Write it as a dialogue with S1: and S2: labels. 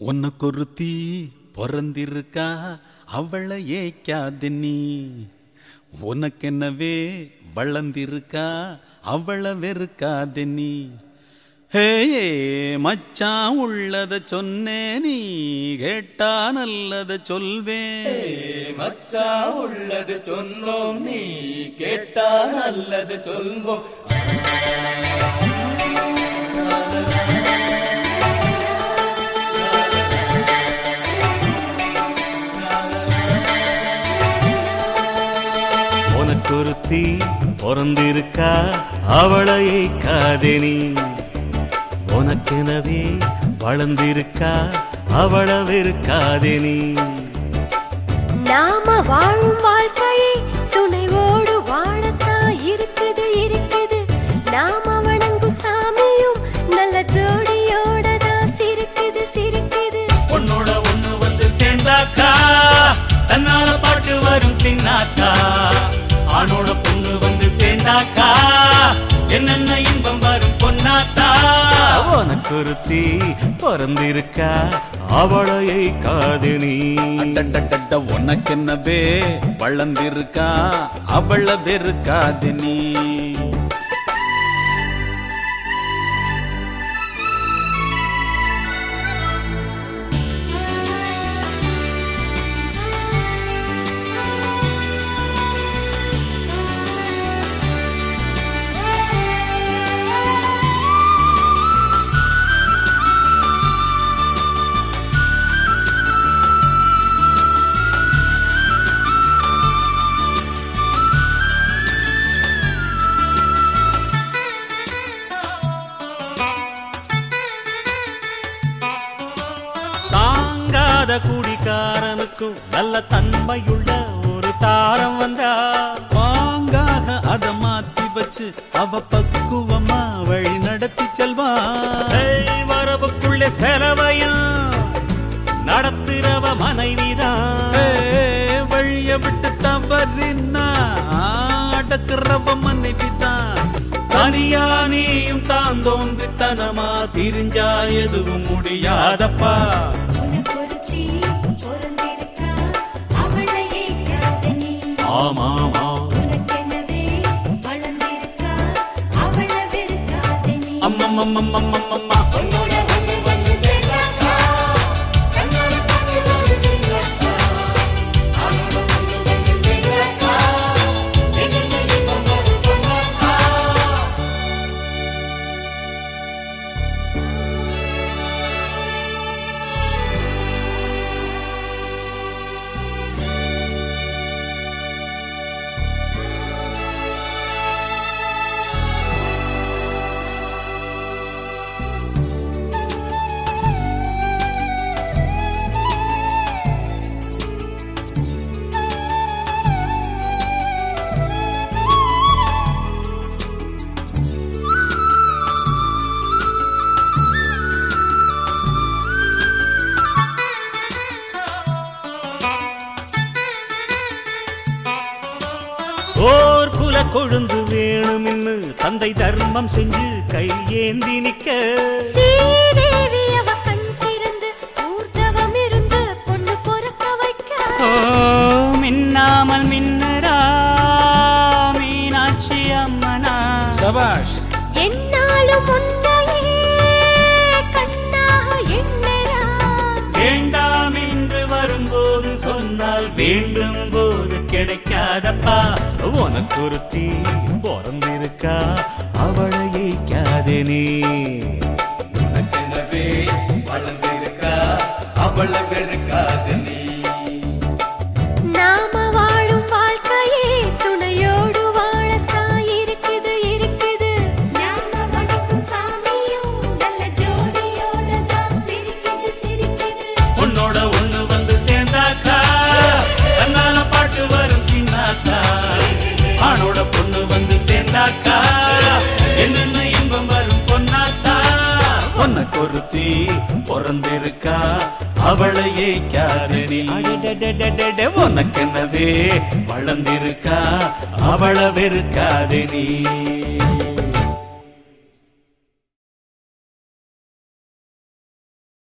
S1: உனக்கு ஒருத்தி பிறந்திருக்கா அவளை ஏய்க்காத நீ உனக்கென்னவே வளர்ந்திருக்கா அவளை வெறுக்காத நீ ஹே மச்சான் உள்ளத சொன்னே நீ கேட்டா நல்லத சொல்வேன்
S2: மச்சா உள்ளது சொன்னோம் நீ கேட்டா நல்லது சொல்வோம்
S3: உனக்கு ஒருத்தி பிறந்திருக்கா அவளையை காதணி உனக்கெனவே வளர்ந்திருக்கா அவளை வெறுக்காதேனி
S4: நாம வாழும் வாழ்க்கையை துணைவோடு வாழத்தான் இருக்குது இருக்குது நாம வணங்கும் சாமியும் நல்ல ஜோடியோட தான் சிரிக்குது சிரிக்குது
S3: உன்னோட ஒண்ணு வந்து சேர்ந்தாக்கா தன்னால பாட்டு வரும் சின்னாக்கா ஆணோட பொண்ணு வந்து சேர்ந்தாக்கா என்னென்ன இன்பம் வரும் பொன்னாத்தா உனக்கு ஒருத்தி பிறந்திருக்கா அவளையை காதணி
S1: அடடடட உனக்கென்னவே வளர்ந்திருக்கா அவளை வெறுக்காத நீ
S3: தாங்காத குடிகாரனுக்கும் நல்ல தன்மையுள்ள ஒரு தாரம் வந்தா
S1: வாங்காக அத மாத்தி வச்சு அவ பக்குவமா வழி நடத்தி செல்வா
S3: ஏய், வரவுக்குள்ளே செலவையும் நடத்துறவ மனைவிதான்
S1: ஏ, வழிய விட்டு தவறினா அடக்குறவ மனைவிதான்
S3: தனியா நீயும் தான் தோன்றித்தனமா திரிஞ்சா எதுவும் முடியாதப்பா
S4: உனக்கு ஒருத்தி பிறந்திருக்கா அவளை ஏற்காத நீ
S3: ஆமாமா
S4: உனக்கெனவே வளர்ந்திருக்கா அவளை வெறுக்காத நீ
S3: அம்மம்மம்மம்மம்மம்மா
S4: உன்னோட ஒண்ணு வந்து சேர்ந்தாக்கா கண்ணால பார்த்து வந்து சேர்ந்தாக்கா அவனோட ஒண்ணு வந்து சேர்ந்தாக்கா என்னென்ன இன்பம் வரும் பொன்னாக்கா
S3: ஓர் குல கொழுந்து வேணும்னு தந்தை தர்மம் செஞ்சு கையேந்தி நிக்க
S4: ஸ்ரீதேவி அவ கண் திறந்து ஊர்ஜவம் இருந்து பொண்ணு பொறுக்க வைக்க
S3: ஓ மின்னாமல் மின்னரா மீனாட்சி அம்மனா
S1: சபாஷ்
S4: என்னாலும் உன்னையே கண்ணாக எண்ணரா
S3: வேண்டாம் என்று வரும்போது சொன்னால் வேண்டும் போது கிடைக்காதப்பா உனக்கு ஒருத்தி பிறந்திருக்கா அவளை ஏய்க்காதே நீ
S2: உனக்கெனவே வளர்ந்திருக்கா அவளை வெறுக்காத நீ
S4: நாம வாழும் வாழ்க்கையே துணையோடு வாழத்தான் இருக்குது இருக்குது நாம வணங்கும் சாமியும் நல்ல ஜோடியோட தான் சிரிக்குது சிரிக்குது
S3: உன்னோட ஒண்ணு வந்து சேர்ந்தாக்கா தன்னால பாட்டு வரும் சின்னாக்கா ஆணோட பொண்ணு வந்து சேர்ந்தாக்கா என்னென்ன இன்பம் வரும் பொன்னாத்தா
S1: உனக்கு ஒருத்தி பிறந்திருக்கா அவளை ஏய்க்காதடி
S3: அடடடடடட,
S1: உனக்கென்னவே வளர்ந்திருக்கா அவளை வெறுக்காதே நீ